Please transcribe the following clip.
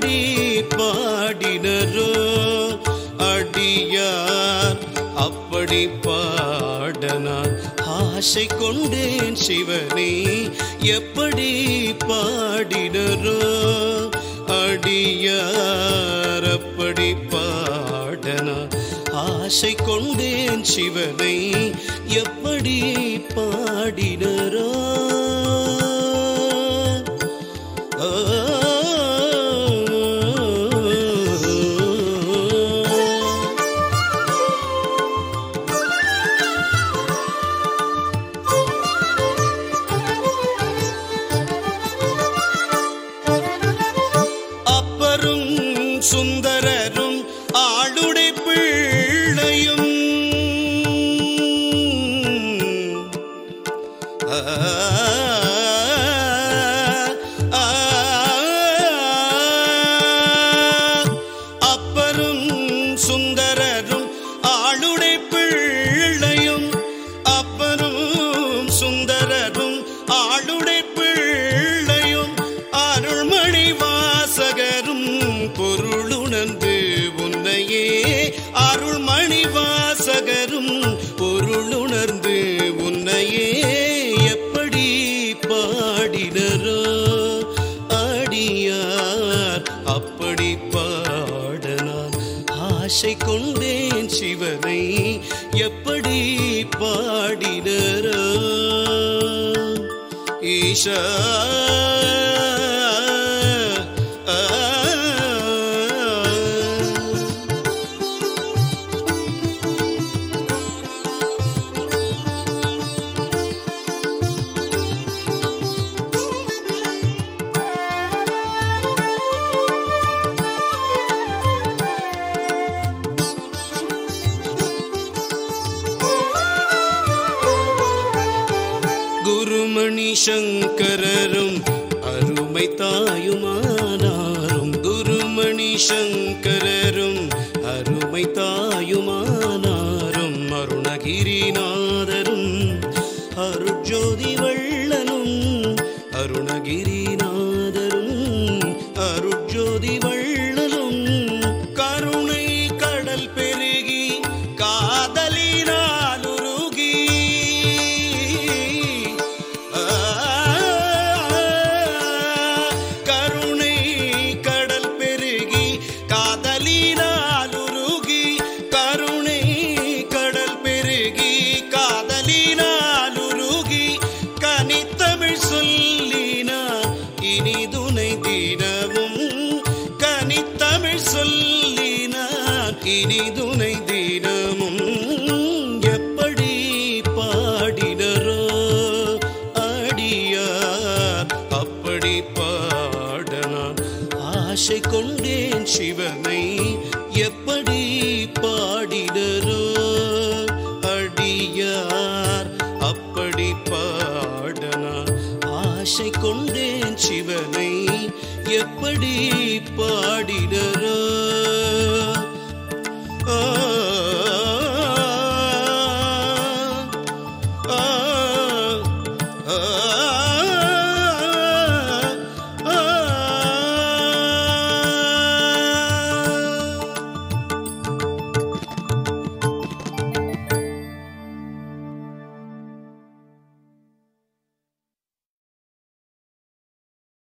எப்படி பாடினரோ அடியார் அப்படி பாட நான் ஆசை கொண்டேன் சிவனே எப்படி பாடினரோ அடியார் அப்படி பாட நான் ஆசை கொண்டேன் சிவனை எப்படி பாடினரோ அப்பரும் சுந்தரரும் ஆளுடை பிள்ளையும் ஆ, ஆ, அப்பரும் சுந்தரரும் ஆளுடை பிள்ளையும் அப்பரும் சுந்தரரும் ஆளுடை பிள்ளையும் அருள்மணி வாசகரும் பொருளுணர்ந்து உன்னையே அருள்மணி வாசகரும் பொருளுணர்ந்து உன்னையே எப்படி பாடினரோ அடியார் அப்படி பாட நான் ஆசை கொண்டேன் சிவனை எப்படி பாடினரோ ஈஷா குருமணி சங்கரரும் அருமை தாயுமானாரும் குருமணி சங்கரரும் அருமை தாயுமானாரும் அருணகிரிநாதரும் அருட்ஜோதி வள்ளலும் அருணகிரிநாதரும் அருட்ஜோதி வள்ளலும் கருணை கடல் பெருகி காதலினால் உருகி கருணை கடல் பெருகி காதலினால் உருகி கருணை கடல் பெருகி காதலினால் உருகி கனித்தமிழ் சொல்லினார் இனி துணை தினமும் கனித்தமிழ் சொல்லினார் இனி துணை தினமும் எப்படி பாடினரோ அடியார் அப்படி பாட நான் ஆசை கொண்டேன் சிவனை எப்படி பாடினரோ அடியார் அப்படி பாட நான் ஆசை கொண்டேன் சிவனை எப்படி பா